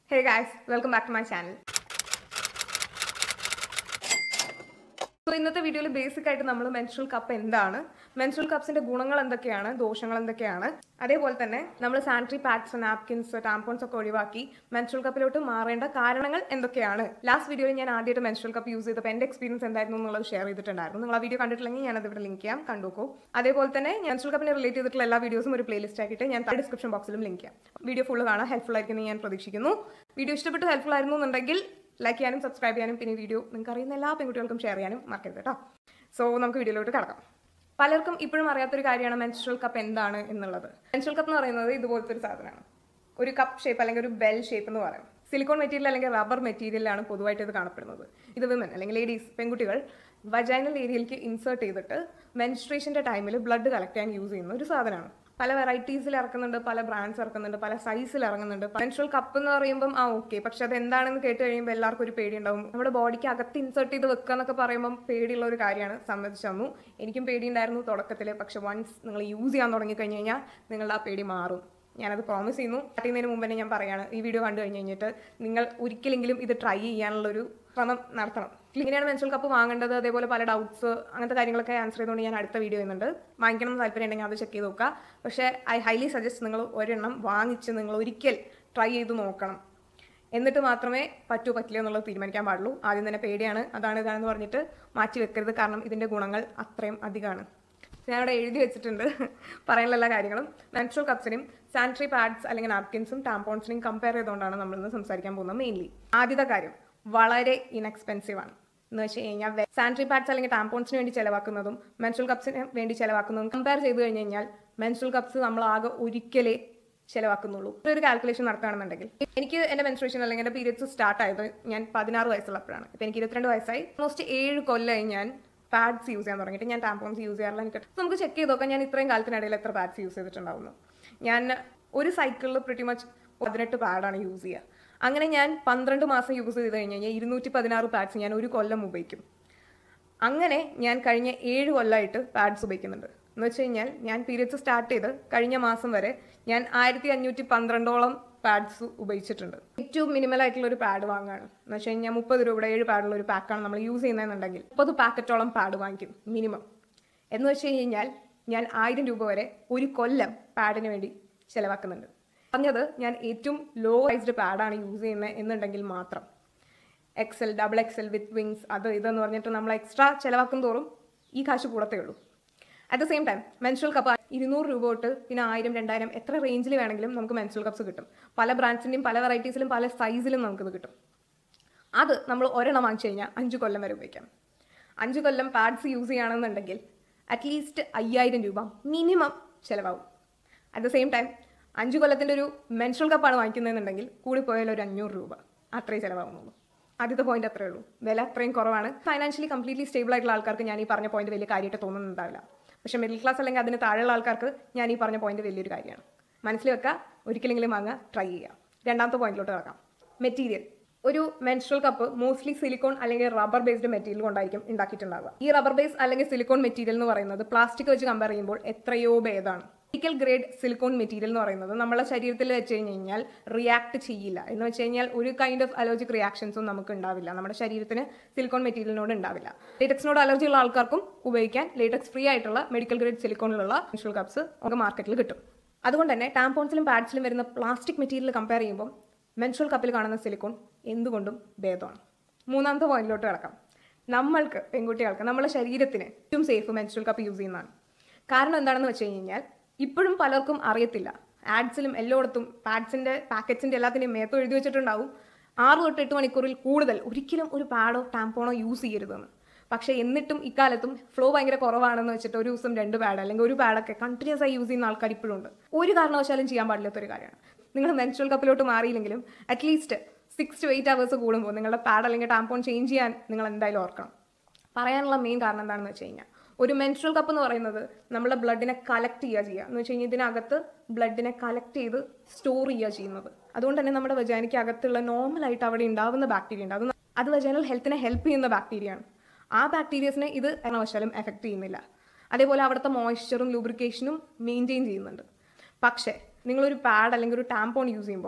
hey guys welcome back to my channel so ഇന്നത്തെ വീഡിയോയിൽ basic ആയിട്ട് നമ്മൾ മെൻസ്ട്രൽ കപ്പ് എന്താണ് മെൻസ്ട്രൽ കപ്സിന്റെ ഗുണങ്ങൾ എന്തൊക്കെയാണ് ദോഷങ്ങൾ എന്തൊക്കെയാണ് അതേപോലെ തന്നെ നമ്മൾ സാനിറ്ററി പാഡ്സ് നാപ്കിൻസ് ടാമ്പോൺസ് ഒക്കെ ഒഴിവാക്കി മെൻസ്ട്രൽ കപ്പിലോട്ട് മാറേണ്ട കാരണങ്ങൾ എന്തൊക്കെയാണ് ലാസ്റ്റ് വീഡിയോയിൽ ഞാൻ ആദ്യമായിട്ട് മെൻസ്ട്രൽ കപ്പ് യൂസ് ചെയ്തപ്പോൾ എൻ്റെ എക്സ്പീരിയൻസ് എന്തായിരുന്നു എന്നുള്ളത് ഷെയർ ചെയ്തിട്ടുണ്ടായിരുന്നു നിങ്ങൾ ആ വീഡിയോ കണ്ടിട്ടില്ലെങ്കിൽ ഞാൻ അതിവിടെ ലിങ്ക് ചെയ്യാം കണ്ടുനോക്കൂ അതേപോലെ തന്നെ മെൻസ്ട്രൽ കപ്പിനെ റിലേറ്റ് ചെയ്തിട്ടുള്ള എല്ലാ വീഡിയോസും ഒരു പ്ലേലിസ്റ്റ് ആക്കിയിട്ട് ഞാൻ ഡിസ്ക്രിപ്ഷൻ ബോക്സിലും ലിങ്ക് ചെയ്യാം വീഡിയോ ഫുള്ള് കാണാൻ ഹെൽപ്ഫുൾ ആയിരിക്കും എന്ന് ഞാൻ പ്രതീക്ഷിക്കുന്നു വീഡിയോ ഇഷ്ടപ്പെട്ട് ഹെൽപ്ഫുൾ ആയിരുന്നു എന്നുണ്ടെങ്കിൽ ലൈക്ക് ചെയ്യാനും സബ്സ്ക്രൈബ് ചെയ്യാനും പിന്നെ വീഡിയോ നിങ്ങൾക്ക് അറിയുന്ന എല്ലാ പെൺകുട്ടികൾക്കും ഷെയർ ചെയ്യാനും മറക്കരുത് കേട്ടോ സോ നമുക്ക് വീഡിയോയിലോട്ട് കിടക്കാം പലർക്കും ഇപ്പോഴും അറിയാത്തൊരു കാര്യമാണ് മെൻസ്ട്രൽ കപ്പ് എന്താണ് എന്നുള്ളത് മെൻസ്ട്രൽ കപ്പ് എന്ന് പറയുന്നത് ഇതുപോലത്തെ ഒരു സാധനമാണ് ഒരു കപ്പ് ഷേപ്പ് അല്ലെങ്കിൽ ഒരു ബെൽ ഷേപ്പ് എന്ന് പറയും സിലിക്കോൺ മെറ്റീരിയൽ അല്ലെങ്കിൽ റബ്ബർ മെറ്റീരിയലാണ് പൊതുവായിട്ട് ഇത് കാണപ്പെടുന്നത് ഇത് വിമൻ അല്ലെങ്കിൽ ലേഡീസ് പെൺകുട്ടികൾ വജൈനൽ ഏരിയയിലേക്ക് ഇൻസേർട്ട് ചെയ്തിട്ട് മെൻസ്ട്രേഷൻ്റെ ടൈമിൽ ബ്ലഡ് കളക്ട് ചെയ്യാൻ യൂസ് ചെയ്യുന്ന ഒരു സാധനമാണ് പല വെറൈറ്റീസിൽ ഇറക്കുന്നുണ്ട് പല ബ്രാൻഡ്സ് ഇറക്കുന്നുണ്ട് പല സൈസിൽ ഇറങ്ങുന്നുണ്ട് മെൻസ്ട്രൽ കപ്പ് എന്ന് പറയുമ്പം ആ ഓക്കെ പക്ഷെ അത് എന്താണെന്ന് കേട്ട് കഴിയുമ്പോൾ എല്ലാവർക്കും ഒരു പേടി ഉണ്ടാവും നമ്മുടെ ബോഡിക്ക് അകത്ത് ഇൻസേർട്ട് ചെയ്ത് വെക്കുക എന്നൊക്കെ പറയുമ്പം പേടിയുള്ള ഒരു കാര്യമാണ് സമ്മതിച്ചു തന്നു എനിക്കും പേടിയുണ്ടായിരുന്നു തുടക്കത്തിൽ പക്ഷെ വൺസ് നിങ്ങൾ യൂസ് ചെയ്യാൻ തുടങ്ങി കഴിഞ്ഞ് കഴിഞ്ഞാൽ നിങ്ങളുടെ ആ പേടി മാറും ഞാനത് പ്രോമിസ് ചെയ്യുന്നു സ്റ്റാർട്ട് ചെയ്യുന്നതിന് മുമ്പ് തന്നെ ഞാൻ പറയാണ് ഈ വീഡിയോ കണ്ടു കഴിഞ്ഞ് കഴിഞ്ഞിട്ട് നിങ്ങൾ ഒരിക്കലെങ്കിലും ഇത് ട്രൈ ചെയ്യാനുള്ളൊരു ശ്രമം നടത്തണം ഇങ്ങനെയാണ് മെൻസ്ട്രൽ കപ്പ് വാങ്ങേണ്ടത് അതേപോലെ പല ഡൗട്ട്സ് അങ്ങനത്തെ കാര്യങ്ങളൊക്കെ ആൻസർ ചെയ്തുകൊണ്ട് ഞാൻ അടുത്ത വീഡിയോ ചെയ്യുന്നുണ്ട് വാങ്ങിക്കണം എന്ന് താല്പര്യം ഉണ്ടെങ്കിൽ അത് ചെക്ക് ചെയ്ത് നോക്കുക പക്ഷേ ഐ ഹൈലി സജസ്റ്റ് നിങ്ങൾ ഒരെണ്ണം വാങ്ങിച്ച് നിങ്ങൾ ഒരിക്കൽ ട്രൈ ചെയ്ത് നോക്കണം എന്നിട്ട് മാത്രമേ പറ്റൂ പറ്റില്ല എന്നുള്ളത് തീരുമാനിക്കാൻ പാടുള്ളൂ ആദ്യം തന്നെ പേടിയാണ് അതാണ് ഇതാണെന്ന് പറഞ്ഞിട്ട് മാറ്റി വെക്കരുത് കാരണം ഇതിൻ്റെ ഗുണങ്ങൾ അത്രയും അധികമാണ് ഞാൻ അവിടെ എഴുതി വെച്ചിട്ടുണ്ട് പറയാനുള്ള എല്ലാ കാര്യങ്ങളും മെൻസ്ട്രൽ കപ്സിനും സാനിറ്ററി പാഡ്സ് അല്ലെങ്കിൽ നാപ്കിൻസും ടാമ്പോൺസിനെയും കമ്പയർ ചെയ്തുകൊണ്ടാണ് നമ്മളിന്ന് സംസാരിക്കാൻ പോകുന്നത് മെയിൻലി ആദ്യത്തെ കാര്യം വളരെ ഇൻഎക്സ്പെൻസീവ് ആണ് എന്ന് വെച്ച് കഴിഞ്ഞാൽ സാനിറ്ററി പാഡ്സ് അല്ലെങ്കിൽ ടാമ്പോൺസിന് വേണ്ടി ചിലവാക്കുന്നതും മെൻസ്ട്രൽ കപ്സിന് വേണ്ടി ചിലവാക്കുന്നതും കമ്പയർ ചെയ്ത് കഴിഞ്ഞ് കഴിഞ്ഞാൽ മെൻസ്ട്രൽ കപ്സ് നമ്മൾ ആകെ ഒരിക്കലേ ചിലവാക്കുന്നുള്ളൂ ഒരു കാൽക്കുലേഷൻ നടത്തുകയാണെന്നുണ്ടെങ്കിൽ എനിക്ക് എൻ്റെ മെൻസ്ട്രേഷൻ അല്ലെങ്കിൽ എൻ്റെ പീരിയഡ്സ് സ്റ്റാർട്ട് ആയത് ഞാൻ പതിനാറ് വയസ്സുള്ളപ്പോഴാണ് ഇപ്പം എനിക്ക് ഇരുപത്തിരണ്ട് വയസ്സായി ഓൾമോസ്റ്റ് ഏഴ് കൊല്ലമായി ഞാൻ പാഡ്സ് യൂസ് ചെയ്യാൻ തുടങ്ങിയിട്ട് ഞാൻ ടാമ്പോൺസ് യൂസ് ചെയ്യാറില്ല എനിക്ക് നമുക്ക് ചെക്ക് ചെയ്ത് നോക്കാം ഞാൻ ഇത്രയും കാലത്തിനിടയിൽ എത്ര പാഡ്സ് യൂസ് ചെയ്തിട്ടുണ്ടാവുന്നു ഞാൻ ഒരു സൈക്കിളിൽ പ്രിറ്റി മച്ച് പതിനെട്ട് പാഡാണ് യൂസ് ചെയ്യുക അങ്ങനെ ഞാൻ പന്ത്രണ്ട് മാസം യൂസ് ചെയ്ത് കഴിഞ്ഞ് കഴിഞ്ഞാൽ ഇരുന്നൂറ്റി പതിനാറ് പാഡ്സ് ഞാൻ ഒരു കൊല്ലം ഉപയോഗിക്കും അങ്ങനെ ഞാൻ കഴിഞ്ഞ ഏഴ് കൊല്ലമായിട്ട് പാഡ്സ് ഉപയോഗിക്കുന്നുണ്ട് എന്ന് വെച്ച് കഴിഞ്ഞാൽ ഞാൻ പീരിയഡ്സ് സ്റ്റാർട്ട് ചെയ്ത് കഴിഞ്ഞ മാസം വരെ ഞാൻ ആയിരത്തി അഞ്ഞൂറ്റി പന്ത്രണ്ടോളം പാഡ്സ് ഉപയോഗിച്ചിട്ടുണ്ട് ഏറ്റവും മിനിമൽ ആയിട്ടുള്ള ഒരു പാഡ് വാങ്ങുകയാണ് എന്ന് വെച്ച് കഴിഞ്ഞാൽ മുപ്പത് രൂപയുടെ ഏഴ് പാഡുള്ള ഒരു പാക്കാണ് നമ്മൾ യൂസ് ചെയ്യുന്നതെന്നുണ്ടെങ്കിൽ മുപ്പത് പാക്കറ്റോളം പാഡ് വാങ്ങിക്കും മിനിമം എന്ന് വെച്ച് കഴിഞ്ഞാൽ ഞാൻ ആയിരം രൂപ വരെ ഒരു കൊല്ലം പാഡിന് വേണ്ടി ചിലവാക്കുന്നുണ്ട് പറഞ്ഞത് ഞാൻ ഏറ്റവും ലോ പ്രൈസ്ഡ് പാഡാണ് യൂസ് ചെയ്യുന്നത് എന്നുണ്ടെങ്കിൽ മാത്രം XL double XL with wings അത് ഇതെന്ന് പറഞ്ഞിട്ട് നമ്മൾ എക്സ്ട്രാ ചിലവാക്കും തോറും ഈ കാശ് കൂടത്തേ ഉള്ളൂ at the same time menstrual cup ഇരുന്നൂറ് രൂപ തൊട്ട് പിന്നെ ആയിരം രണ്ടായിരം എത്ര റേഞ്ചിൽ വേണമെങ്കിലും നമുക്ക് മെൻസ്ട്രൽ കപ്സ് കിട്ടും പല ബ്രാൻഡ്സിൻ്റെയും പല വെറൈറ്റീസിലും പല സൈസിലും നമുക്കിത് കിട്ടും അത് നമ്മൾ ഒരെണ്ണം വാങ്ങിച്ചു കഴിഞ്ഞാൽ അഞ്ച് കൊല്ലം വരെ ഉപയോഗിക്കാം അഞ്ച് കൊല്ലം പാഡ്സ് യൂസ് ചെയ്യുകയാണെന്നുണ്ടെങ്കിൽ അറ്റ്ലീസ്റ്റ് അയ്യായിരം രൂപ മിനിമം ചിലവാകും അറ്റ് ദ സെയിം ടൈം അഞ്ച് കൊല്ലത്തിൻ്റെ ഒരു മെൻസ്ട്രൽ കപ്പാണ് വാങ്ങിക്കുന്നതെന്നുണ്ടെങ്കിൽ കൂടിപ്പോയാൽ ഒരു അഞ്ഞൂറ് രൂപ അത്രയും ചിലവാകുന്നുള്ളൂ ആദ്യത്തെ പോയിന്റ് അത്രേ ഉള്ളൂ വില അത്രയും കുറവാണ് ഫൈനാൻഷ്യലി കംപ്ലീറ്റ്ലി സ്റ്റേബിൾ ആയിട്ടുള്ള ആൾക്കാർക്ക് ഞാൻ ഈ പറഞ്ഞ പോയിന്റ് വലിയ കാര്യമായിട്ട് തോന്നുന്നുണ്ടാവില്ല പക്ഷേ മിഡിൽ ക്ലാസ് അല്ലെങ്കിൽ അതിന് താഴെയുള്ള ആൾക്കാർക്ക് ഞാൻ ഈ പറഞ്ഞ പോയിന്റ് വലിയൊരു കാര്യമാണ് മനസ്സിൽ വെക്കുക ഒരിക്കലെങ്കിലും വാങ്ങുക ട്രൈ ചെയ്യുക രണ്ടാമത്തെ പോയിന്റിലോട്ട് കിടക്കാം മെറ്റീരിയൽ ഒരു മെൻസ്ട്രൽ കപ്പ് മോസ്റ്റ്ലി സിലിക്കോൺ അല്ലെങ്കിൽ റബ്ബർ ബേസ്ഡ് മെറ്റീരിയൽ കൊണ്ടായിരിക്കും ഉണ്ടാക്കിയിട്ടുണ്ടാവുക ഈ റബ്ബർ ബേസ് അല്ലെങ്കിൽ സിലിക്കോൺ മെറ്റീരിയൽ എന്ന് പറയുന്നത് പ്ലാസ്റ്റിക് വെച്ച് കമ്പയർ ചെയ്യുമ്പോൾ എത്രയോ ഭേദമാണ് മെഡിക്കൽ ഗ്രേഡ് സിലിക്കോൺ മെറ്റീരിയൽ എന്ന് പറയുന്നത് നമ്മളെ ശരീരത്തിൽ വെച്ച് കഴിഞ്ഞ് കഴിഞ്ഞാൽ റിയാക്ട് ചെയ്യില്ല എന്ന് വെച്ച് കഴിഞ്ഞാൽ ഒരു കൈൻഡ് ഓഫ് അലർജിക് റിയാക്ഷൻസും നമുക്ക് ഉണ്ടാവില്ല നമ്മുടെ ശരീരത്തിന് സിലിക്കോൺ മെറ്റീരിയലിനോട് ഉണ്ടാവില്ല ലേറ്റക്സിനോട് അലർജി ഉള്ള ആൾക്കാർക്കും ഉപയോഗിക്കാൻ ലേറ്റക്സ് ഫ്രീ ആയിട്ടുള്ള മെഡിക്കൽ ഗ്രേഡ് സിലിക്കോണിലുള്ള മെൻസ്ട്രൽ കപ്സ് നമുക്ക് മാർക്കറ്റിൽ കിട്ടും അതുകൊണ്ട് തന്നെ ടാമ്പോൺസിലും പാഡ്സിലും വരുന്ന പ്ലാസ്റ്റിക് മെറ്റീരിയൽ കമ്പയർ ചെയ്യുമ്പോൾ മെൻസ്ട്രൽ കപ്പിൽ കാണുന്ന സിലിക്കോൺ എന്തുകൊണ്ടും ഭേദമാണ് മൂന്നാമത്തെ പോയിന്റിലോട്ട് കിടക്കാം നമ്മൾക്ക് പെൺകുട്ടികൾക്ക് നമ്മുടെ ശരീരത്തിന് ഏറ്റവും സേഫ് മെൻസ്ട്രൽ കപ്പ് യൂസ് ചെയ്യുന്നതാണ് കാരണം എന്താണെന്ന് വെച്ച് കഴിഞ്ഞാൽ ഇപ്പോഴും പലർക്കും അറിയത്തില്ല ആഡ്സിലും എല്ലായിടത്തും പാഡ്സിൻ്റെ പാക്കറ്റ്സിൻ്റെ എല്ലാത്തിൻ്റെയും മേത്ത് എഴുതി വെച്ചിട്ടുണ്ടാവും ആറ് തൊട്ട് എട്ട് മണിക്കൂറിൽ കൂടുതൽ ഒരിക്കലും ഒരു പാഡോ ടാമ്പോണോ യൂസ് ചെയ്യരുതെന്ന് പക്ഷേ എന്നിട്ടും ഇക്കാലത്തും ഫ്ലോ ഭയങ്കര കുറവാണെന്ന് വെച്ചിട്ട് ഒരു ദിവസം രണ്ട് പാഡ് അല്ലെങ്കിൽ ഒരു പാഡൊക്കെ കണ്ടിന്യൂസ് ആയി യൂസ് ചെയ്യുന്ന ആൾക്കാർ ഇപ്പോഴും ഉണ്ട് ഒരു കാരണവശാലും ചെയ്യാൻ പാടില്ലാത്തൊരു കാര്യമാണ് നിങ്ങൾ മെൻസ്ട്രൽ കപ്പിലോട്ട് മാറിയില്ലെങ്കിലും at least six to eight hours കൂടുമ്പോൾ നിങ്ങളുടെ പാഡ് അല്ലെങ്കിൽ ടാമ്പോൺ ചേഞ്ച് ചെയ്യാൻ നിങ്ങൾ എന്തായാലും ഓർക്കണം പറയാനുള്ള മെയിൻ കാരണം എന്താണെന്ന് വെച്ച് കഴിഞ്ഞാൽ ഒരു മെൻസ്ട്രൽ കപ്പ് എന്ന് പറയുന്നത് നമ്മുടെ ബ്ലഡിനെ കളക്ട് ചെയ്യുക ചെയ്യുക എന്ന് വെച്ച് കഴിഞ്ഞാൽ ഇതിനകത്ത് ബ്ലഡിനെ കളക്ട് ചെയ്ത് സ്റ്റോർ ചെയ്യുക ചെയ്യുന്നത് അതുകൊണ്ട് തന്നെ നമ്മുടെ വജാനിക്ക് അകത്തുള്ള നോർമലായിട്ട് അവിടെ ഉണ്ടാവുന്ന ബാക്ടീരിയ ഉണ്ട് അത് അത് വജാനൽ ഹെൽത്തിനെ ഹെൽപ്പ് ചെയ്യുന്ന ബാക്ടീരിയയാണ് ആ ബാക്ടീരിയസിനെ ഇത് കാരണവശാലും എഫക്ട് ചെയ്യുന്നില്ല അതേപോലെ അവിടുത്തെ മോയ്സ്ചറും ലൂബ്രിക്കേഷനും മെയിൻറ്റെയിൻ ചെയ്യുന്നുണ്ട് പക്ഷേ നിങ്ങളൊരു പാഡ് അല്ലെങ്കിൽ ഒരു ടാമ്പോൺ യൂസ് ചെയ്യുമ്പോൾ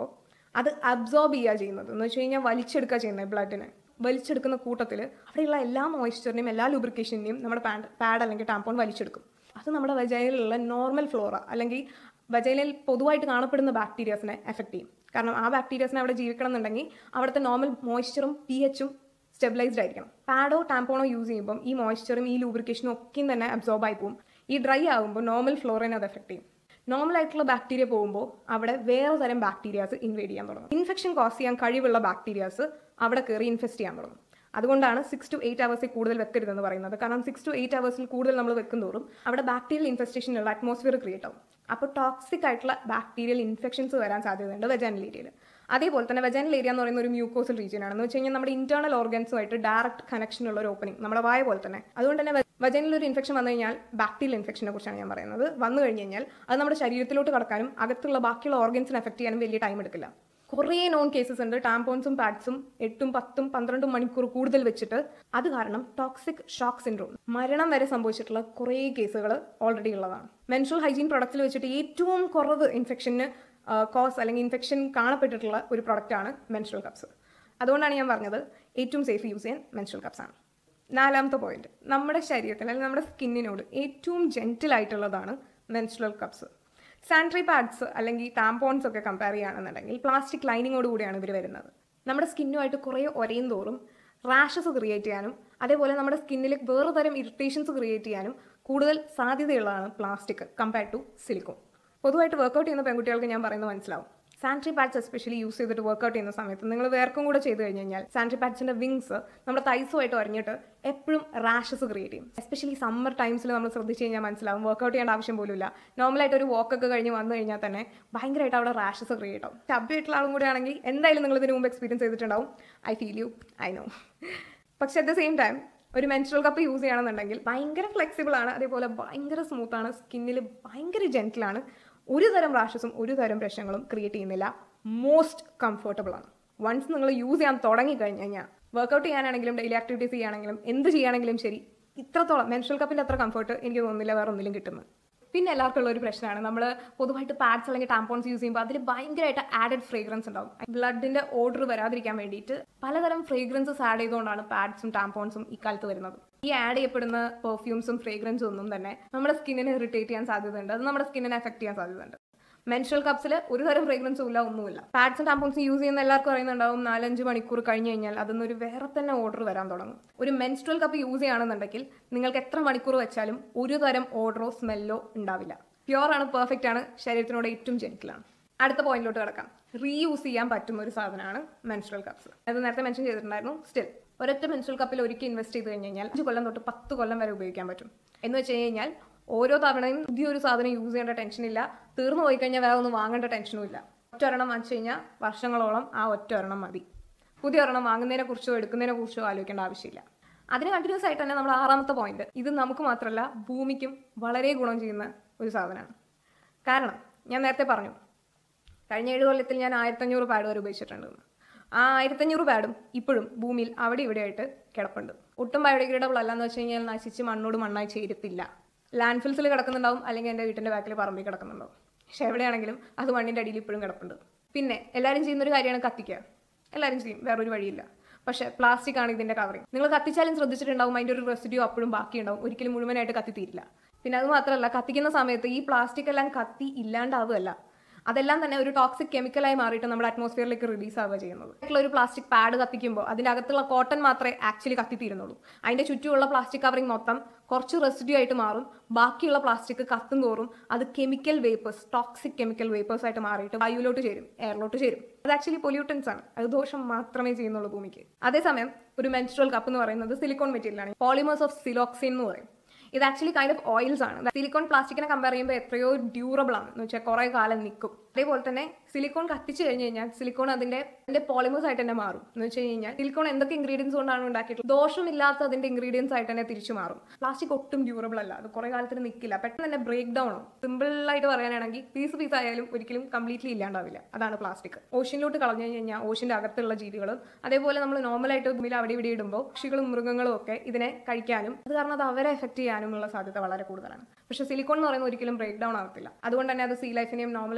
അത് അബ്സോർബ് ചെയ്യുക ചെയ്യുന്നത് എന്ന് വെച്ച് കഴിഞ്ഞാൽ വലിച്ചെടുക്കുക ചെയ്യുന്നത് ബ്ലഡിനെ വലിച്ചെടുക്കുന്ന കൂട്ടത്തിൽ അവിടെയുള്ള എല്ലാ മോയ്സ്ചറിനെയും എല്ലാ ലൂബ്രിക്കേഷനെയും നമ്മുടെ പാഡ് പാഡ് അല്ലെങ്കിൽ ടാമ്പോൺ വലിച്ചെടുക്കും അത് നമ്മുടെ വജൈനിലുള്ള നോർമൽ ഫ്ലോറ അല്ലെങ്കിൽ വജൈനയിൽ പൊതുവായിട്ട് കാണപ്പെടുന്ന ബാക്ടീരിയാസിനെ എഫക്റ്റ് ചെയ്യും കാരണം ആ ബാക്ടീരിയാസിനെ അവിടെ ജീവിക്കണം എന്നുണ്ടെങ്കിൽ അവിടുത്തെ നോർമൽ മോയ്സ്ചറും പി എച്ചും സ്റ്റെബിലൈസ്ഡ് ആയിരിക്കണം പാഡോ ടാമ്പോണോ യൂസ് ചെയ്യുമ്പം ഈ മോയ്സ്ചറും ഈ ലൂബ്രിക്കേഷനും ഒക്കെയും തന്നെ അബ്സോർബ് ആയി പോകും ഈ ഡ്രൈ ആകുമ്പോൾ നോർമൽ ഫ്ലോറിനെ അത് എഫക്ട് ചെയ്യും നോർമൽ ആയിട്ടുള്ള ബാക്ടീരിയ പോകുമ്പോൾ അവിടെ വേറെ തരം ബാക്ടീരിയാസ് ഇൻവേഡ് ചെയ്യാൻ തുടങ്ങും ഇൻഫെക്ഷൻ കോസ് ചെയ്യാൻ കഴിവുള്ള ബാക്ടീരിയാസ് അവിടെ കയറി ഇൻഫെസ്റ്റ് ചെയ്യാൻ തുടങ്ങും അതുകൊണ്ടാണ് സിക്സ് ടു എയ്റ്റ് അവേഴ്സിൽ കൂടുതൽ വെക്കരുതെന്ന് പറയുന്നത് കാരണം സിക്സ് ടു എയ്റ്റ് അവേഴ്സിൽ കൂടുതൽ നമ്മൾ വെക്കുന്തോറും അവിടെ ബാക്ടീരിയൽ ഇൻഫെസ്റ്റേഷനുള്ള അറ്റ്മോസ്ഫിയർ ക്രിയേറ്റ് ആവും അപ്പോൾ ടോക്സിക് ആയിട്ടുള്ള ബാക്ടീരിയൽ ഇൻഫെക്ഷൻസ് വരാൻ സാധ്യതയുണ്ട് വെജാനൽ ഏരിയയിൽ അതേപോലെ തന്നെ വെജാനൽ ഏരിയ എന്ന് പറയുന്ന ഒരു മ്യൂക്കോസൽ റീജിയൻ ആണ് എന്ന് വെച്ച് കഴിഞ്ഞാൽ നമ്മുടെ ഇന്റേണൽ ഓർഗൻസുമായിട്ട് ഡയറക്റ്റ് കണക്ഷൻ ഉള്ള ഒരു ഓപ്പണിംഗ് നമ്മുടെ വായ പോലെ തന്നെ അതുകൊണ്ട് തന്നെ വജനിൽ ഒരു ഇൻഫെക്ഷൻ വന്നു കഴിഞ്ഞാൽ ബാക്ടീരിയൽ ഇൻഫെക്ഷനെ കുറിച്ചാണ് ഞാൻ പറയുന്നത് വന്നു കഴിഞ്ഞ് കഴിഞ്ഞാൽ അത് നമ്മുടെ ശരീരത്തിലോട്ട് കടക്കാനും അകത്തുള്ള ബാക്കിയുള്ള ഓർഗൻസിനെ എഫക്ട് ചെയ്യാനും വലിയ ടൈം എടുക്കില്ല കുറേ നോൺ കേസസ് ഉണ്ട് ടാമ്പോൺസും പാഡ്സും എട്ടും പത്തും പന്ത്രണ്ടും മണിക്കൂർ കൂടുതൽ വെച്ചിട്ട് അത് കാരണം ടോക്സിക് ഷോക്ക് സിൻഡ്രോം മരണം വരെ സംഭവിച്ചിട്ടുള്ള കുറേ കേസുകൾ ഓൾറെഡി ഉള്ളതാണ് മെൻസ്ട്രൽ ഹൈജീൻ പ്രൊഡക്റ്റിൽ വെച്ചിട്ട് ഏറ്റവും കുറവ് ഇൻഫെക്ഷന് കോസ് അല്ലെങ്കിൽ ഇൻഫെക്ഷൻ കാണപ്പെട്ടിട്ടുള്ള ഒരു പ്രൊഡക്റ്റാണ് മെൻസ്ട്രൽ കപ്സ് അതുകൊണ്ടാണ് ഞാൻ പറഞ്ഞത് ഏറ്റവും സേഫ് യൂസ് ചെയ്യാൻ മെൻസ്ട്രൽ കപ്സ് ആണ് നാലാമത്തെ പോയിന്റ് നമ്മുടെ ശരീരത്തിൽ അല്ലെങ്കിൽ നമ്മുടെ സ്കിന്നിനോട് ഏറ്റവും ജെന്റിൽ ആയിട്ടുള്ളതാണ് മെൻസ്ട്രൽ കപ്സ് സാനിറ്ററി പാഡ്സ് അല്ലെങ്കിൽ ടാമ്പോൺസ് ഒക്കെ കമ്പയർ ചെയ്യുകയാണെന്നുണ്ടെങ്കിൽ പ്ലാസ്റ്റിക് ലൈനിങ്ങോട് കൂടിയാണ് ഇവർ വരുന്നത് നമ്മുടെ സ്കിന്നുമായിട്ട് കുറേ ഒരയും തോറും റാഷസ് ക്രിയേറ്റ് ചെയ്യാനും അതേപോലെ നമ്മുടെ സ്കിന്നിൽ വേറെ തരം ഇറിറ്റേഷൻസ് ക്രിയേറ്റ് ചെയ്യാനും കൂടുതൽ സാധ്യതയുള്ളതാണ് പ്ലാസ്റ്റിക് കമ്പയർ ടു സിലിക്കോൺ പൊതുവായിട്ട് വർക്കൗട്ട് ചെയ്യുന്ന പെൺകുട്ടികൾക്ക് ഞാൻ പറയുന്നത് മനസ്സിലാവും സാനിറ്ററി പാഡ്സ് എസ്പെഷ്യലി യൂസ് ചെയ്തിട്ട് വർക്കൗട്ട് ചെയ്യുന്ന സമയത്ത് നിങ്ങൾ വേർക്കും കൂടെ ചെയ്ത് കഴിഞ്ഞ് കഴിഞ്ഞാൽ സാനിറ്ററി പാഡ്സിന്റെ വിങ്സ് നമ്മുടെ തൈസുമായിട്ട് ഒരഞ്ഞിട്ട് എപ്പോഴും റാഷസ് ക്രിയേറ്റ് ചെയ്യും എസ്പെഷ്യലി സമ്മർ ടൈംസിൽ നമ്മൾ ശ്രദ്ധിച്ച് കഴിഞ്ഞാൽ മനസ്സിലാവും വർക്കൗട്ട് ചെയ്യേണ്ട ആവശ്യം പോലും ഇല്ല നോർമലായിട്ട് ഒരു വാക്കൊക്കെ കഴിഞ്ഞ് വന്നു കഴിഞ്ഞാൽ തന്നെ ഭയങ്കരമായിട്ട് അവിടെ റാഷസ് ക്രിയേറ്റ് ആവും ടബായിട്ടുള്ള ആളും കൂടെ ആണെങ്കിൽ എന്തായാലും നിങ്ങൾ ഇതിന് മുമ്പ് എക്സ്പീരിയൻസ് ചെയ്തിട്ടുണ്ടാവും I feel you I know പക്ഷെ അറ്റ് ദ സെയിം ടൈം ഒരു മെൻസ്ട്രൽ കപ്പ് യൂസ് ചെയ്യണമെന്നുണ്ടെങ്കിൽ ഭയങ്കര ഫ്ലെക്സിബിൾ ആണ് അതേപോലെ ഭയങ്കര സ്മൂത്ത് ആണ് സ്കിന്നിൽ ഭയങ്കര ജെന്റിലാണ് ഒരു തരം റാഷസും ഒരു തരം പ്രശ്നങ്ങളും ക്രിയേറ്റ് ചെയ്യുന്നില്ല മോസ്റ്റ് കംഫർട്ടബിൾ ആണ് വൺസ് നിങ്ങൾ യൂസ് ചെയ്യാൻ തുടങ്ങി കഴിഞ്ഞ് കഴിഞ്ഞാൽ വർക്കൗട്ട് ചെയ്യാനാണെങ്കിലും ഡെയിലി ആക്ടിവിറ്റീസ് ചെയ്യുകയാണെങ്കിലും എന്ത് ചെയ്യുകയാണെങ്കിലും ശരി ഇത്രത്തോളം മെൻസ്ട്രൽ കപ്പിൻ്റെ അത്ര കംഫർട്ട് എനിക്ക് തോന്നുന്നില്ല വേറെ ഒന്നിലും കിട്ടുന്നത് പിന്നെ എല്ലാവർക്കും ഉള്ള ഒരു പ്രശ്നമാണ് നമ്മൾ പൊതുവായിട്ട് പാഡ്സ് അല്ലെങ്കിൽ ടാമ്പോൺസ് യൂസ് ചെയ്യുമ്പോൾ അതിൽ ഭയങ്കരമായിട്ട് ആഡഡ് ഫ്രേഗ്രൻസ് ഉണ്ടാവും ബ്ലഡിന്റെ ഓർഡർ വരാതിരിക്കാൻ വേണ്ടിയിട്ട് പലതരം ഫ്രേഗ്രൻസസ് ആഡ് ചെയ്തുകൊണ്ടാണ് പാഡ്സും ടാമ്പോൺസും ഇക്കാലത്ത് വരുന്നത് ഈ ആഡ് ചെയ്യപ്പെടുന്ന പെർഫ്യൂംസും ഫ്രേഗ്രൻസും ഒന്നും തന്നെ നമ്മുടെ സ്കിന്നിനെ ഇറിറ്റേറ്റ് ചെയ്യാൻ സാധ്യതയുണ്ട് അത് നമ്മുടെ സ്കിന്നിനെ എഫക്ട് ചെയ്യാൻ സാധ്യതയുണ്ട് മെൻസ്ട്രൽ കപ്സിൽ ഒരു തരം ഫ്രേഗ്രൻസും ഇല്ല ഒന്നുമില്ല പാഡ്സും ടാമ്പോൺസും യൂസ് ചെയ്യുന്ന എല്ലാവർക്കും അറിയുന്നുണ്ടാവും നാലഞ്ച് മണിക്കൂർ കഴിഞ്ഞ് കഴിഞ്ഞാൽ അതിന്ന് ഒരു വേറെ തന്നെ ഓർഡർ വരാൻ തുടങ്ങും ഒരു മെൻസ്ട്രൽ കപ്പ് യൂസ് ചെയ്യുകയാണെന്നുണ്ടെങ്കിൽ നിങ്ങൾക്ക് എത്ര മണിക്കൂർ വെച്ചാലും ഒരു തരം ഓർഡറോ സ്മെല്ലോ ഉണ്ടാവില്ല പ്യുവർ ആണ് പെർഫെക്റ്റ് ആണ് ശരീരത്തിനോട് ഏറ്റവും ജെന്റിലാണ് അടുത്ത പോയിന്റിലോട്ട് കിടക്കാം റീയൂസ് ചെയ്യാൻ പറ്റുന്ന ഒരു സാധനമാണ് മെൻസ്ട്രൽ കപ്സ് അത് നേരത്തെ മെൻഷൻ ചെയ്തിട്ടുണ്ടായിരുന്നു സ്റ്റിൽ ഒരൊറ്റ മെൻസ്ട്രൽ കപ്പിൽ ഒരിക്കൽ ഇൻവെസ്റ്റ് ചെയ്ത് കഴിഞ്ഞ് കഴിഞ്ഞാൽ അഞ്ച് കൊല്ലം തൊട്ട് പത്ത് കൊല്ലം വരെ ഉപയോഗിക്കാൻ പറ്റും എന്ന് വെച്ച് കഴിഞ്ഞാൽ ഓരോ തവണയും പുതിയൊരു സാധനം യൂസ് ചെയ്യേണ്ട ടെൻഷനില്ല തീർന്നു പോയി കഴിഞ്ഞാൽ വേറെ ഒന്നും വാങ്ങേണ്ട ടെൻഷനും ഇല്ല ഒറ്റ ഒരെണ്ണം വാങ്ങിച്ചു കഴിഞ്ഞാൽ വർഷങ്ങളോളം ആ ഒറ്റ ഒരെണ്ണം മതി പുതിയ ഒരെണ്ണം വാങ്ങുന്നതിനെ കുറിച്ചോ എടുക്കുന്നതിനെ കുറിച്ചോ ആലോചിക്കേണ്ട ആവശ്യമില്ല അതിന് കണ്ടിന്യൂസ് ആയിട്ട് തന്നെ നമ്മൾ ആറാമത്തെ പോയിന്റ് ഇത് നമുക്ക് മാത്രമല്ല ഭൂമിക്കും വളരെ ഗുണം ചെയ്യുന്ന ഒരു സാധനമാണ് കാരണം ഞാൻ നേരത്തെ പറഞ്ഞു കഴിഞ്ഞ ഏഴ് കൊല്ലത്തിൽ ഞാൻ ആയിരത്തഞ്ഞൂറ് പാഡ് വരെ ഉപയോഗിച്ചിട്ടുണ്ട് ആ ആയിരത്തഞ്ഞൂറ് പാഡും ഇപ്പോഴും ഭൂമിയിൽ അവിടെ ഇവിടെയായിട്ട് കിടപ്പുണ്ട് ഒട്ടും ബയോഡിഗ്രേഡബിൾ അല്ലാന്ന് വെച്ച് കഴിഞ്ഞാൽ നശിച്ച് മണ്ണോട് മണ്ണായി ചേരത്തില്ല ലാൻഡ് ഫിൽസിൽ കിടക്കുന്നുണ്ടാവും അല്ലെങ്കിൽ എൻ്റെ വീട്ടിൻ്റെ ബാക്കിൽ പറമ്പിൽ കിടക്കുന്നുണ്ടാവും പക്ഷെ എവിടെയാണെങ്കിലും അത് മണ്ണിൻ്റെ അടിയിൽ ഇപ്പോഴും കിടപ്പുണ്ട് പിന്നെ എല്ലാവരും ചെയ്യുന്ന ഒരു കാര്യമാണ് കത്തിക്കുക എല്ലാവരും ചെയ്യും വേറൊരു വഴിയില്ല പക്ഷേ പ്ലാസ്റ്റിക് ആണ് ഇതിന്റെ കവറിങ് നിങ്ങൾ കത്തിച്ചാലും ശ്രദ്ധിച്ചിട്ടുണ്ടാവും അതിന്റെ ഒരു റെസിഡ്യൂ അപ്പോഴും ബാക്കിയുണ്ടാവും ഒരിക്കലും മുഴുവനായിട്ട് കത്തിത്തീരില്ല പിന്നെ അത് മാത്രമല്ല കത്തിക്കുന്ന സമയത്ത് ഈ പ്ലാസ്റ്റിക് എല്ലാം കത്തി ഇല്ലാണ്ടാവുകയല്ല അതെല്ലാം തന്നെ ഒരു ടോക്സിക് കെമിക്കലായി മാറിയിട്ട് നമ്മുടെ അറ്റ്മോസ്ഫിയറിലേക്ക് റിലീസ് ആവുക ചെയ്യുന്നത് ആയിട്ടുള്ള ഒരു പ്ലാസ്റ്റിക് പാഡ് കത്തിക്കുമ്പോൾ അതിന്റെ അകത്തുള്ള കോട്ടൺ മാത്രമേ ആക്ച്വലി കത്തിത്തീരുന്നുള്ളൂ അതിന്റെ ചുറ്റുമുള്ള പ്ലാസ്റ്റിക് കവറിങ് മൊത്തം കുറച്ച് റെസിഡ്യൂ ആയിട്ട് മാറും ബാക്കിയുള്ള പ്ലാസ്റ്റിക് കത്തും തോറും അത് chemical vapours toxic chemical vapours ആയിട്ട് മാറിയിട്ട് വായുവിലോട്ട് ചേരും എയറിലോട്ട് ചേരും അത് ആക്ച്വലി പൊല്യൂട്ടൻസ് ആണ് അത് ദോഷം മാത്രമേ ചെയ്യുന്നുള്ളൂ ഭൂമിക്ക് അതേസമയം ഒരു മെൻസ്ട്രൽ കപ്പ് എന്ന് പറയുന്നത് സിലിക്കോൺ മെറ്റീരിയൽ ആണ് പോളിമേഴ്സ് ഓഫ് സിലോക്സിൻ എന്ന് പറയും ഇത് ആക്ച്വലി കൈൻഡ് ഓഫ് ഓയിൽസ് ആണ് സിലിക്കോൺ പ്ലാസ്റ്റിക്കിനെ കമ്പയർ ചെയ്യുമ്പോൾ എത്രയോ ഡ്യൂറബിൾ ആണ് എന്ന് വെച്ചാൽ കുറേ കാലം നിൽക്കും അതേപോലെ തന്നെ സിലിക്കോൺ കത്തിച്ച് കഴിഞ്ഞ് കഴിഞ്ഞാൽ സിലിക്കോൺ അതിന്റെ അതിന്റെ പോളിമേഴ്സ് ആയിട്ട് തന്നെ മാറും എന്ന് വെച്ച് കഴിഞ്ഞാൽ സിലിക്കോൺ എന്തൊക്കെ ഇൻഗ്രീഡിയൻസ് കൊണ്ടാണ് ഉണ്ടാക്കിയിട്ടുള്ളത് ദോഷമില്ലാത്ത അതിന്റെ ഇൻഗ്രീഡിയൻസ് ആയിട്ട് തന്നെ തിരിച്ചു മാറും പ്ലാസ്റ്റിക് ഒട്ടും ഡ്യൂറബിൾ അല്ല അത് കുറേ കാലത്തിന് നിൽക്കില്ല പെട്ടെന്ന് തന്നെ ബ്രേക്ക് ഡൗൺ ആവും സിമ്പിൾ ആയിട്ട് പറയാനാണെങ്കിൽ പീസ് പീസ് ആയാലും ഒരിക്കലും കംപ്ലീറ്റ്ലി ഇല്ലാണ്ടാവില്ല അതാണ് പ്ലാസ്റ്റിക് ഓഷ്യനിലോട്ട് കളഞ്ഞു കഴിഞ്ഞാൽ ഓഷ്യന്റെ അകത്തുള്ള ജീവികളും അതേപോലെ നമ്മൾ നോർമലായിട്ട് ഭൂമിയിൽ അവിടെ ഇവിടെ ഇടുമ്പോൾ പക്ഷികളും മൃഗങ്ങളും ഒക്കെ ഇതിനെ കഴിക്കാനും അത് കാരണം അത് അവരെ എഫക്ട് ചെയ്യാനുമുള്ള സാധ്യത വളരെ കൂടുതലാണ് പക്ഷേ സിലിക്കോൺ എന്ന് പറയുന്നത് ഒരിക്കലും ബ്രേക്ക് ഡൗൺ ആകത്തില്ല അതുകൊണ്ട് തന്നെ അത് സീ ലൈഫിനെയും നോർമൽ ആയിട്ടുള്ള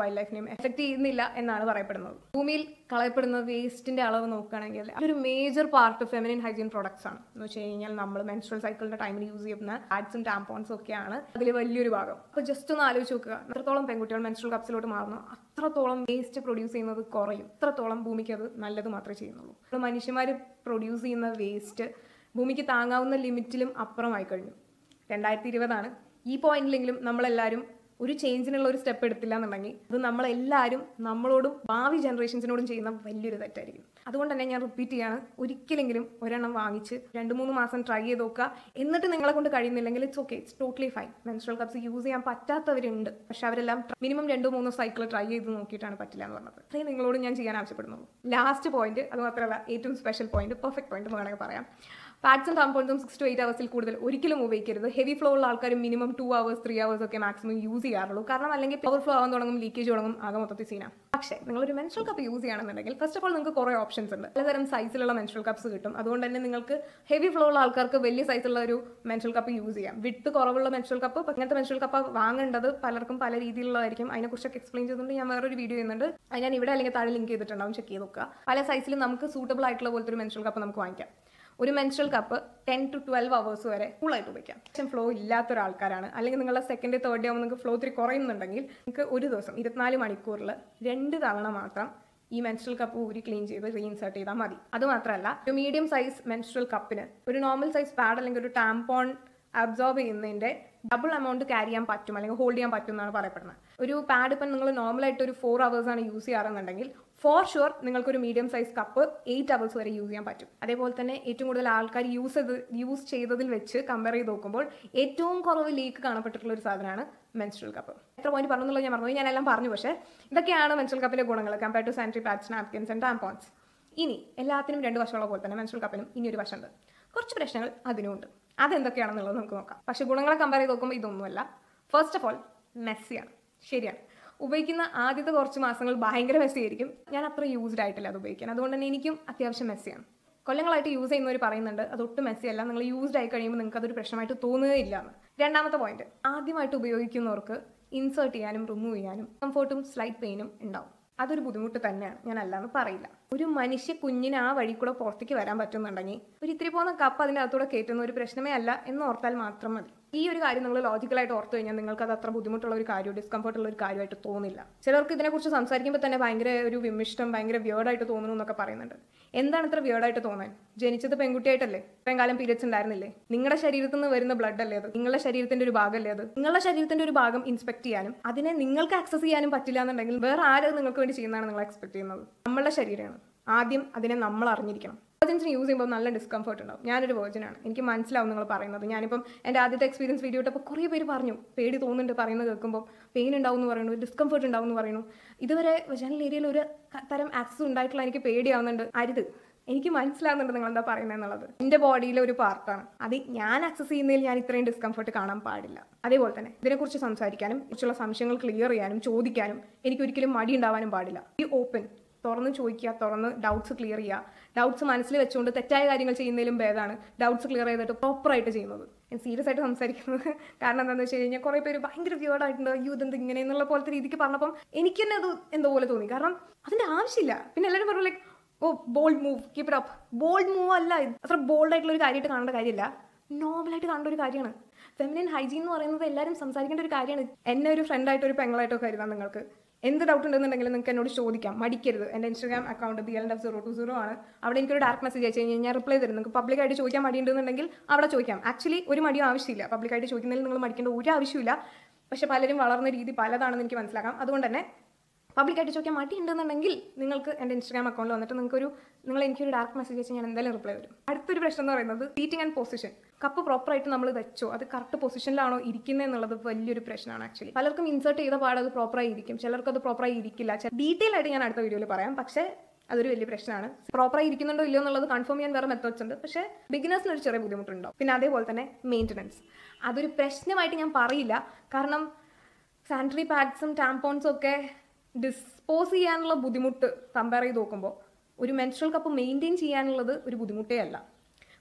വൈൽഡ് ലൈഫിനെയും എഫക്ട് ചെയ്യുന്നില്ല എന്നാണ് പറയപ്പെടുന്നത് ഭൂമിയിൽ കളയപ്പെടുന്ന വേസ്റ്റിന്റെ അളവ് നോക്കുകയാണെങ്കിൽ അതൊരു major part feminine hygiene products ആണ് എന്ന് വെച്ച് കഴിഞ്ഞാൽ നമ്മൾ മെൻസ്ട്രൽ സൈക്കിളിന്റെ ടൈമിൽ യൂസ് ചെയ്യുന്ന പാഡ്സും ടാമ്പോൺസും ഒക്കെയാണ് അതിൽ വലിയൊരു ഭാഗം അപ്പോൾ ജസ്റ്റ് ഒന്ന് ആലോചിച്ച് നോക്കുക എത്രത്തോളം പെൺകുട്ടികൾ മെൻസ്ട്രൽ കപ്സിലോട്ട് മാറുന്നു അത്രത്തോളം വേസ്റ്റ് പ്രൊഡ്യൂസ് ചെയ്യുന്നത് കുറയും അത്രത്തോളം ഭൂമിക്ക് അത് നല്ലത് മാത്രമേ ചെയ്യുന്നുള്ളൂ നമ്മൾ മനുഷ്യന്മാർ പ്രൊഡ്യൂസ് ചെയ്യുന്ന വേസ്റ്റ് ഭൂമിക്ക് താങ്ങാവുന്ന ലിമിറ്റിലും അപ്പുറമായി കഴിഞ്ഞു രണ്ടായിരത്തി ഇരുപതാണ് ഈ പോയിന്റിലെങ്കിലും നമ്മളെല്ലാവരും ഒരു ചേഞ്ചിനുള്ള ഒരു സ്റ്റെപ്പ് എടുത്തില്ല എന്നുണ്ടെങ്കിൽ അത് നമ്മളെല്ലാവരും നമ്മളോടും ഭാവി ജനറേഷൻസിനോടും ചെയ്യുന്ന വലിയൊരു തെറ്റായിരിക്കും അതുകൊണ്ട് തന്നെ ഞാൻ റിപ്പീറ്റ് ചെയ്യാണ് ഒരിക്കലെങ്കിലും ഒരെണ്ണം വാങ്ങിച്ച് രണ്ട് മൂന്ന് മാസം ട്രൈ ചെയ്ത് നോക്കുക എന്നിട്ട് നിങ്ങളെ കൊണ്ട് കഴിയുന്നില്ലെങ്കിൽ it's okay it's totally fine menstrual cups use ചെയ്യാൻ പറ്റാത്തവരുണ്ട് പക്ഷെ അവരെല്ലാം മിനിമം രണ്ടോ മൂന്നോ സൈക്കിൾ ട്രൈ ചെയ്ത് നോക്കിയിട്ടാണ് പറ്റില്ല എന്ന് പറഞ്ഞത് അത്രയും നിങ്ങളോട് ഞാൻ ചെയ്യാൻ ആവശ്യപ്പെടുന്നുള്ളൂ ലാസ്റ്റ് പോയിന്റ് അത് മാത്രമല്ല ഏറ്റവും സ്പെഷ്യൽ പോയിന്റ് പെർഫെക്റ്റ് പോയിന്റ് എന്ന് വേണമെങ്കിൽ പറയാം പാഡ്സും ടാമ്പോൺസും സിക്സ് ടു എയ്റ്റ് അവേഴ്സിൽ കൂടുതൽ ഒരിക്കലും ഉപയോഗിക്കരുത് ഹെവി ഫ്ലോ ഉള്ള ആൾക്കാർ minimum two hours three hours ഒക്കെ മാക്സിമം യൂസ് ചെയ്യാറുള്ളൂ കാരണം അല്ലെങ്കിൽ പവർ ഫ്ലോ ആവാൻ തുടങ്ങും ലീക്കേജ് തുടങ്ങും ആകെ മൊത്തത്തിൽ സീനാണ് പക്ഷേ നിങ്ങളൊരു മെൻസ്ട്രൽ കപ്പ് യൂസ് ചെയ്യുകയാണെന്നുണ്ടെങ്കിൽ ഫസ്റ്റ് ഓഫ് ഓൾ നിങ്ങൾക്ക് കുറേ ഓപ്ഷൻസ് ഉണ്ട് പലതരം സൈസിലുള്ള മെൻസ്ട്രൽ കപ്സ് കിട്ടും അതുകൊണ്ട് തന്നെ നിങ്ങൾക്ക് ഹെവി ഫ്ലോ ഉള്ള ആൾക്കാർക്ക് വലിയ സൈസുള്ള ഒരു മെൻസ്ട്രൽ കപ്പ് യൂസ് ചെയ്യാം വിട്ട് കുറവുള്ള മെൻസ്ട്രൽ കപ്പ് അങ്ങനത്തെ മെൻസ്ട്രൽ കപ്പ് വാങ്ങേണ്ടത് പലർക്കും പല രീതിയിലുള്ളതായിരിക്കും അതിനെക്കുറിച്ചൊക്കെ എക്സ്പ്ലെയിൻ ചെയ്തുകൊണ്ട് ഞാൻ വേറൊരു വീഡിയോ ചെയ്യുന്നുണ്ട് അത് ഞാൻ ഇവിടെ അല്ലെങ്കിൽ താഴെ ലിങ്ക് ചെയ്തിട്ടുണ്ടാവും ചെക്ക് ചെയ്ത് നോക്കുക പല സൈസിലും നമുക്ക് സൂട്ടബിൾ ആയിട്ടുള്ള പോലത്തെ ഒരു മെൻസ്ട്രൽ കപ്പ് നമുക്ക് വാങ്ങിക്കാം ഒരു menstrual cup ten to twelve hours വരെ ഫുള്ളായിട്ട് ഉപയോഗിക്കാം പക്ഷേ ഫ്ലോ ഇല്ലാത്ത ഒരാൾക്കാരാണ് അല്ലെങ്കിൽ നിങ്ങളുടെ സെക്കൻഡ് തേർഡ് ഡേ ആകുമ്പോൾ നിങ്ങൾക്ക് ഫ്ലോ ഇത്തിരി കുറയുന്നുണ്ടെങ്കിൽ നിങ്ങൾക്ക് ഒരു ദിവസം ഇരുപത്തിനാല് മണിക്കൂറിൽ രണ്ട് തവണ മാത്രം ഈ മെൻസ്ട്രൽ കപ്പ് ഊരി ക്ലീൻ ചെയ്ത് റീഇൻസേർട്ട് ചെയ്താൽ മതി അത് മാത്രമല്ല ഒരു മീഡിയം സൈസ് മെൻസ്ട്രൽ കപ്പിന് ഒരു നോർമൽ സൈസ് പാഡ് അല്ലെങ്കിൽ ഒരു ടാംപോൺ അബ്സോർബ് ചെയ്യുന്നതിൻ്റെ ഡബിൾ എമൗണ്ട് ക്യാരി ചെയ്യാൻ പറ്റും അല്ലെങ്കിൽ ഹോൾഡ് ചെയ്യാൻ പറ്റും എന്നാണ് പറയപ്പെടുന്നത് ഒരു പാഡ് ഇപ്പം നിങ്ങൾ നോർമലായിട്ട് ഒരു ഫോർ അവേഴ്സ് ആണ് യൂസ് ചെയ്യാറെന്നുണ്ടെങ്കിൽ ഫോർ ഷുവർ നിങ്ങൾക്കൊരു medium size cup eight hours വരെ യൂസ് ചെയ്യാൻ പറ്റും അതേപോലെ തന്നെ ഏറ്റവും കൂടുതൽ ആൾക്കാർ യൂസ് ചെയ്ത് യൂസ് ചെയ്തതിൽ വെച്ച് കമ്പയർ ചെയ്ത് നോക്കുമ്പോൾ ഏറ്റവും കുറവ് ലീക്ക് കാണപ്പെട്ടിട്ടുള്ള ഒരു സാധനമാണ് മെൻസ്ട്രൽ കപ്പ് എത്ര പോയിന്റ് പറഞ്ഞുള്ളത് ഞാൻ പറഞ്ഞു ഞാനെല്ലാം പറഞ്ഞു പക്ഷേ ഇതൊക്കെയാണ് മെൻസ്ട്രൽ കപ്പിന്റെ ഗുണങ്ങൾ compare to sanitary pads napkins and tampons ഇനി എല്ലാത്തിനും രണ്ട് വശമുള്ള പോലെ തന്നെ മെൻസ്ട്രൽ കപ്പിനും ഇനി ഒരു വശമുണ്ട് കുറച്ച് പ്രശ്നങ്ങൾ അതിനുമുണ്ട് അതെന്തൊക്കെയാണെന്നുള്ളത് നമുക്ക് നോക്കാം പക്ഷെ ഗുണങ്ങളെ കമ്പയർ ചെയ്ത് നോക്കുമ്പോൾ ഇതൊന്നുമല്ല ഫസ്റ്റ് ഓഫ് ഓൾ മെസ്സിയാണ് ശരിയാണ് ഉപയോഗിക്കുന്ന ആദ്യത്തെ കുറച്ച് മാസങ്ങൾ ഭയങ്കര മെസ്സി ആയിരിക്കും ഞാൻ അത്ര യൂസ്ഡ് ആയിട്ടില്ല അത് ഉപയോഗിക്കാൻ അതുകൊണ്ട് തന്നെ എനിക്കും അത്യാവശ്യം മെസ്സിയാണ് കൊല്ലങ്ങളായിട്ട് യൂസ് ചെയ്യുന്നവർ പറയുന്നുണ്ട് അത് ഒട്ടും മെസ്സി അല്ല നിങ്ങൾ യൂസ്ഡ് ആയി കഴിയുമ്പോൾ നിങ്ങൾക്ക് അതൊരു പ്രശ്നമായിട്ട് തോന്നുകയില്ല എന്ന് രണ്ടാമത്തെ പോയിന്റ് ആദ്യമായിട്ട് ഉപയോഗിക്കുന്നവർക്ക് ഇൻസേർട്ട് ചെയ്യാനും റിമൂവ് ചെയ്യാനും കംഫർട്ടും സ്ലൈറ്റ് പെയിനും ഉണ്ടാവും അതൊരു ബുദ്ധിമുട്ട് തന്നെയാണ് ഞാൻ അല്ലാന്ന് പറയില്ല ഒരു മനുഷ്യ കുഞ്ഞിന് ആ വഴി കൂടെ പുറത്തേക്ക് വരാൻ പറ്റുന്നുണ്ടെങ്കിൽ ഒരു ഇത്തിരി പോകുന്ന കപ്പ് അതിൻ്റെ അകത്തൂടെ കയറ്റുന്ന ഒരു പ്രശ്നമേ അല്ല എന്ന് ഓർത്താൽ മാത്രം മതി ഈ ഒരു കാര്യം നിങ്ങൾ ലോജിക്കലായിട്ട് ഓർത്തു കഴിഞ്ഞാൽ നിങ്ങൾക്ക് അത് അത്ര ബുദ്ധിമുട്ടുള്ള ഒരു കാര്യം ഡിസ്കംഫർട്ട് ഉള്ള ഒരു കാര്യമായിട്ട് തോന്നില്ല ചിലർക്ക് ഇതിനെക്കുറിച്ച് സംസാരിക്കുമ്പോൾ തന്നെ ഭയങ്കര ഒരു വിമിഷ്ടം ഭയങ്കര വിയേർഡായിട്ട് തോന്നുന്നു എന്നൊക്കെ പറയുന്നുണ്ട് എന്താണ് ഇത്ര വിയേർഡായിട്ട് തോന്നാൻ ജനിച്ചത് പെൺകുട്ടിയായിട്ടല്ലേ ഇത്രയും കാലം പീരിയഡ്സ് ഉണ്ടായിരുന്നില്ലേ നിങ്ങളുടെ ശരീരത്തിൽ നിന്ന് വരുന്ന ബ്ലഡ് അല്ലേ അത് നിങ്ങളുടെ ശരീരത്തിന്റെ ഒരു ഭാഗമല്ലേ അത് നിങ്ങളുടെ ശരീരത്തിന്റെ ഒരു ഭാഗം ഇൻസ്പെക്ട് ചെയ്യാനും അതിനെ നിങ്ങൾക്ക് ആക്സസ് ചെയ്യാനും പറ്റില്ല എന്നുണ്ടെങ്കിൽ വേറെ ആരും നിങ്ങൾക്ക് വേണ്ടി ചെയ്യുന്നതാണ് നിങ്ങൾ എക്സ്പെക്ട് ചെയ്യുന്നത് നമ്മളുടെ ശരീരമാണ് ആദ്യം അതിനെ നമ്മൾ അറിഞ്ഞിരിക്കണം വേർജിൻസിന് യൂസ് ചെയ്യുമ്പോൾ നല്ല ഡിസ്കംഫർട്ട് ഉണ്ടാവും ഞാനൊരു വേർജിനാണ് എനിക്ക് മനസ്സിലാവും നിങ്ങൾ പറയുന്നത് ഞാനിപ്പം എൻ്റെ ആദ്യത്തെ എക്സ്പീരിയൻസ് വീഡിയോ ഇട്ടപ്പോൾ കുറേ പേര് പറഞ്ഞു പേടി തോന്നുന്നുണ്ട് പറയുന്നത് കേൾക്കുമ്പോൾ പെയിൻ ഉണ്ടാവും എന്ന് പറയുന്നു ഡിസ്കംഫർട്ട് ഉണ്ടാവും എന്ന് പറയുന്നു ഇതുവരെ വെജാനൽ ഏരിയയിൽ ഒരു ക- തരം ആക്സസ് ഉണ്ടായിട്ടുള്ള എനിക്ക് പേടിയാവുന്നുണ്ട് അരുത് എനിക്ക് മനസ്സിലാവുന്നുണ്ട് നിങ്ങൾ എന്താ പറയുന്നത് എന്നുള്ളത് എൻ്റെ ബോഡിയിലെ ഒരു പാർട്ടാണ് അത് ഞാൻ ആക്സസ് ചെയ്യുന്നതിൽ ഞാൻ ഇത്രയും ഡിസ്കംഫർട്ട് കാണാൻ പാടില്ല അതേപോലെ തന്നെ ഇതിനെക്കുറിച്ച് സംസാരിക്കാനും കുറിച്ചുള്ള സംശയങ്ങൾ ക്ലിയർ ചെയ്യാനും ചോദിക്കാനും എനിക്ക് ഒരിക്കലും മടി ഉണ്ടാവാനും പാടില്ല ഈ ഓപ്പൺ തുറന്ന് ചോദിക്കുക തുറന്ന് ഡൗട്ട്സ് ക്ലിയർ ചെയ്യുക ഡൗട്ട്സ് മനസ്സിൽ വെച്ചുകൊണ്ട് തെറ്റായ കാര്യങ്ങൾ ചെയ്യുന്നതിലും ഭേദമാണ് ഡൗട്ട്സ് ക്ലിയർ ചെയ്തിട്ട് പ്രോപ്പറായിട്ട് ചെയ്യുന്നത് ഞാൻ സീരിയസ് ആയിട്ട് സംസാരിക്കുന്നത് കാരണം എന്താണെന്ന് വെച്ച് കഴിഞ്ഞാൽ കുറേ പേര് ഭയങ്കര വ്യൂർഡ് ആയിട്ടുണ്ട് അയ്യോ ഇതെന്ത് ഇങ്ങനെ എന്നുള്ള പോലത്തെ രീതിക്ക് പറഞ്ഞപ്പം എനിക്ക് തന്നെ അത് എന്തോ പോലെ തോന്നി കാരണം അതിൻ്റെ ആവശ്യമില്ല പിന്നെ എല്ലാവരും പറഞ്ഞു like oh bold move keep it up bold move അല്ല ഇത് അത്ര ബോൾഡ് ആയിട്ടുള്ള ഒരു കാര്യമായിട്ട് കാണേണ്ട കാര്യമില്ല നോർമലായിട്ട് കാണേണ്ട ഒരു കാര്യമാണ് ഫെമിനിൻ ഹൈജീൻ എന്ന് പറയുന്നത് എല്ലാവരും സംസാരിക്കേണ്ട ഒരു കാര്യമാണ് എന്നെ ഒരു ഫ്രണ്ടായിട്ടോ ഒരു പെങ്ങളായിട്ടോ കരുതാം നിങ്ങൾക്ക് എന്ത് ഡൗട്ട് ഉണ്ടെന്നുണ്ടെങ്കിൽ നിങ്ങൾക്ക് എന്നോട് ചോദിക്കാം മടിക്കരുത് എൻ്റെ Instagram account B L F zero two zero ആണ് അവിടെ എനിക്കൊരു ഡയറക്റ്റ് മെസ്സേജ് അയച്ചു കഴിഞ്ഞാൽ ഞാൻ റിപ്ലൈ തരും നിങ്ങൾക്ക് പബ്ലിക്കായിട്ട് ചോദിക്കാൻ മടിയുണ്ടെന്നുണ്ടെങ്കിൽ അവിടെ ചോദിക്കാം ആക്ച്വലി ഒരു മടിയും ആവശ്യമില്ല പബ്ലിക്കായിട്ട് ചോദിക്കുന്നതിൽ നിങ്ങൾ മടിക്കേണ്ട ഒരു ആവശ്യമില്ല പക്ഷെ പലരും വളർന്ന രീതി പലതാണെന്ന് എനിക്ക് മനസ്സിലാക്കാം അതുകൊണ്ട് തന്നെ പബ്ലിക്കായിട്ട് ചോദിക്കാൻ മടി ഉണ്ടെന്നുണ്ടെങ്കിൽ നിങ്ങൾക്ക് എൻ്റെ ഇൻസ്റ്റാഗ്രാം അക്കൗണ്ടിൽ വന്നിട്ട് നിങ്ങൾക്കൊരു നിങ്ങൾ എനിക്കൊരു ഡയറക്റ്റ് മെസ്സേജ് അയച്ചാൽ ഞാൻ എന്തായാലും റിപ്ലൈ തരും അടുത്തൊരു പ്രശ്നം എന്ന് പറയുന്നത് സീറ്റിംഗ് ആൻഡ് പൊസിഷൻ കപ്പ് പ്രോപ്പറായിട്ട് നമ്മൾ വെച്ചോ അത് കറക്റ്റ് പൊസിഷനിലാണോ ഇരിക്കുന്നത് എന്നുള്ളത് വലിയൊരു പ്രശ്നമാണ് ആക്ച്വലി പലർക്കും ഇൻസേർട്ട് ചെയ്ത പാട് അത് പ്രോപ്പറായി ഇരിക്കും ചിലർക്ക് അത് പ്രോപ്പറായി ഇരിക്കില്ല ഡീറ്റെയിൽ ആയിട്ട് ഞാൻ അടുത്ത വീഡിയോയിൽ പറയാം പക്ഷേ അതൊരു വലിയ പ്രശ്നമാണ് പ്രോപ്പറായി ഇരിക്കുന്നുണ്ടോ ഇല്ലയോ എന്നുള്ളത് കൺഫേം ചെയ്യാൻ വേറെ മെത്തേഡ്സ് ഉണ്ട് പക്ഷേ ബിഗിനേഴ്സിന് ഒരു ചെറിയ ബുദ്ധിമുട്ടുണ്ടാവും പിന്നെ അതേപോലെ തന്നെ മെയിൻ്റനൻസ് അതൊരു പ്രശ്നമായിട്ട് ഞാൻ പറയില്ല കാരണം സാനിറ്ററി പാഡ്സും ടാമ്പോൺസും ഒക്കെ ഡിസ്പോസ് ചെയ്യാനുള്ള ബുദ്ധിമുട്ട് കമ്പയർ ചെയ്ത് നോക്കുമ്പോൾ ഒരു മെൻസ്ട്രൽ കപ്പ് മെയിൻറ്റെയിൻ ചെയ്യാനുള്ളത് ഒരു ബുദ്ധിമുട്ടേ അല്ല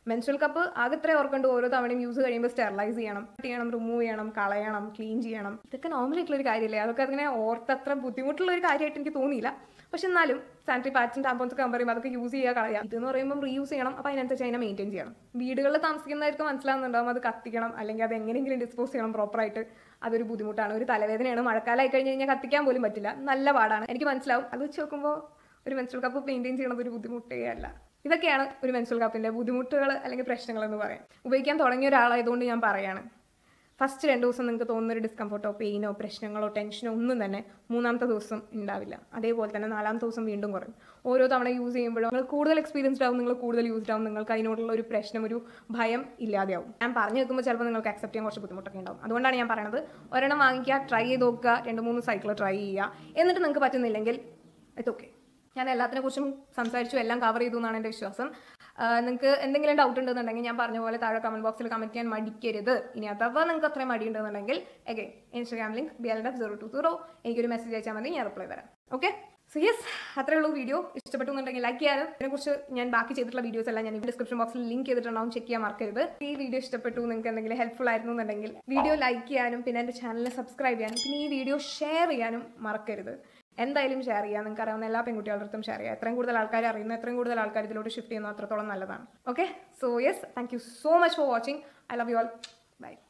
മെൻസ്ട്രൽ കപ്പ് ആകെ ഇത്ര ഓർക്കണ്ട് ഓരോ തവണയും യൂസ് കഴിയുമ്പോൾ സ്റ്റെറിലൈസ് ചെയ്യണം ചെയ്യണം റിമൂവ് ചെയ്യണം കളയണം ക്ലീൻ ചെയ്യണം ഇതൊക്കെ നോർമൽ ആയിട്ടുള്ള ഒരു കാര്യമല്ലേ അതൊക്കെ അങ്ങനെ ഓർത്തത്ര ബുദ്ധിമുട്ടുള്ള ഒരു കാര്യമായിട്ട് എനിക്ക് തോന്നിയില്ല പക്ഷെ എന്നാലും സാനിറ്ററി പാഡ്സും ടാമ്പോൺസ് ഒക്കെ പറയുമ്പോൾ അതൊക്കെ യൂസ് ചെയ്യുക കളയാം ഇതെന്ന് പറയുമ്പോൾ റീയൂസ് ചെയ്യണം അപ്പോൾ അതിനനുസരിച്ച് അതിനെ മെയിൻറ്റെയിൻ ചെയ്യണം വീടുകളിൽ താമസിക്കുന്നവർക്ക് മനസ്സിലാകുന്നുണ്ടാവും അത് കത്തിക്കണം അല്ലെങ്കിൽ അത് എങ്ങനെയെങ്കിലും ഡിസ്പോസ് ചെയ്യണം പ്രോപ്പറായിട്ട് അതൊരു ബുദ്ധിമുട്ടാണ് ഒരു തലവേദനയാണ് മഴക്കാലമായി കഴിഞ്ഞ് കഴിഞ്ഞാൽ കത്തിക്കാൻ പോലും പറ്റില്ല നല്ല പാടാണ് എനിക്ക് മനസ്സിലാവും അത് വെച്ച് നോക്കുമ്പോൾ ഒരു മെൻസ്ട്രൽ കപ്പ് മെയിൻറ്റെയിൻ ചെയ്യണത് ഒരു ബുദ്ധിമുട്ടേ അല്ല ഇതൊക്കെയാണ് ഒരു മെൻസ്ട്രൽ കപ്പിന്റെ ബുദ്ധിമുട്ടുകൾ അല്ലെങ്കിൽ പ്രശ്നങ്ങൾ എന്ന് പറയാം ഉപയോഗിക്കാൻ തുടങ്ങിയ ഒരാളായതുകൊണ്ട് ഞാൻ പറയാണ് ഫസ്റ്റ് രണ്ട് ദിവസം നിങ്ങൾക്ക് തോന്നുന്ന ഒരു ഡിസ്കംഫർട്ടോ പെയിനോ പ്രശ്നങ്ങളോ ടെൻഷനോ ഒന്നും തന്നെ മൂന്നാമത്തെ ദിവസം ഉണ്ടാവില്ല അതേപോലെ തന്നെ നാലാമത്തെ ദിവസം വീണ്ടും കുറയും ഓരോ തവണ യൂസ് ചെയ്യുമ്പോഴും നിങ്ങൾ കൂടുതൽ എക്സ്പീരിയൻസ്ഡ് ആവും നിങ്ങൾ കൂടുതൽ യൂസ്ഡ് ആവും നിങ്ങൾക്ക് അതിനോടുള്ള ഒരു പ്രശ്നം ഒരു ഭയം ഇല്ലാതെയാവും ഞാൻ പറഞ്ഞു വെക്കുമ്പോൾ ചിലപ്പോൾ നിങ്ങൾക്ക് അക്സെപ്റ്റ് ചെയ്യാൻ കുറച്ച് ബുദ്ധിമുട്ടൊക്കെ ഉണ്ടാവും അതുകൊണ്ടാണ് ഞാൻ പറയുന്നത് ഒരെണ്ണം വാങ്ങിക്കുക ട്രൈ ചെയ്ത് നോക്കുക രണ്ട് മൂന്ന് സൈക്കിൾ ട്രൈ ചെയ്യുക എന്നിട്ട് നിങ്ങൾക്ക് പറ്റുന്നില്ലെങ്കിൽ ഇറ്റ് ഓക്കെ ഞാൻ എല്ലാത്തിനെ കുറിച്ചും സംസാരിച്ചു എല്ലാം കവർ ചെയ്തു എന്നാണ് എൻ്റെ വിശ്വാസം നിങ്ങൾക്ക് എന്തെങ്കിലും ഡൗട്ട് ഉണ്ടെന്നുണ്ടെങ്കിൽ ഞാൻ പറഞ്ഞ പോലെ താഴെ കമന്റ് ബോക്സിൽ കമന്റ് ചെയ്യാൻ മടിക്കരുത് ഇനി അഥവാ നിങ്ങൾക്ക് അത്രയും മടി ഉണ്ടെന്നുണ്ടെങ്കിൽ എഗെ Instagram link B L F zero two zero എനിക്കൊരു മെസ്സേജ് അയച്ചാൽ മതി ഞാൻ റിപ്ലൈ തരാം ഓക്കെ സോ യെസ് അത്രേ ഉള്ളൂ വീഡിയോ ഇഷ്ടപ്പെട്ടു എന്നുണ്ടെങ്കിൽ ലൈക്ക് ചെയ്യാനും ഇതിനെക്കുറിച്ച് ഞാൻ ബാക്കി ചെയ്തിട്ടുള്ള വീഡിയോസ് എല്ലാം ഞാൻ ഡിസ്ക്രിപ്ഷൻ ബോക്സിൽ ലിങ്ക് ചെയ്തിട്ടുണ്ടാവും ചെക്ക് ചെയ്യാൻ മറക്കരുത് ഈ വീഡിയോ ഇഷ്ടപ്പെട്ടു നിങ്ങൾക്ക് എന്തെങ്കിലും ഹെൽപ്ഫുൾ ആയിരുന്നു എന്നുണ്ടെങ്കിൽ വീഡിയോ ലൈക്ക് ചെയ്യാനും പിന്നെ എൻ്റെ ചാനലിനെ സബ്സ്ക്രൈബ് ചെയ്യാനും പിന്നെ ഈ വീഡിയോ ഷെയർ ചെയ്യാനും മറക്കരുത് എന്തായാലും ഷെയർ ചെയ്യുക നിങ്ങൾക്ക് അറിയാവുന്ന എല്ലാ പെൺകുട്ടികളുടെ അടുത്തും ഷെയർ ചെയ്യുക എത്രയും കൂടുതൽ ആൾക്കാർ അറിയുന്ന എത്രയും കൂടുതൽ ആൾക്കാർ ഇതിലോട്ട് ഷിഫ്റ്റ് ചെയ്യുന്ന അത്രത്തോളം നല്ലതാണ് okay so yes thank you so much for watching I love you all by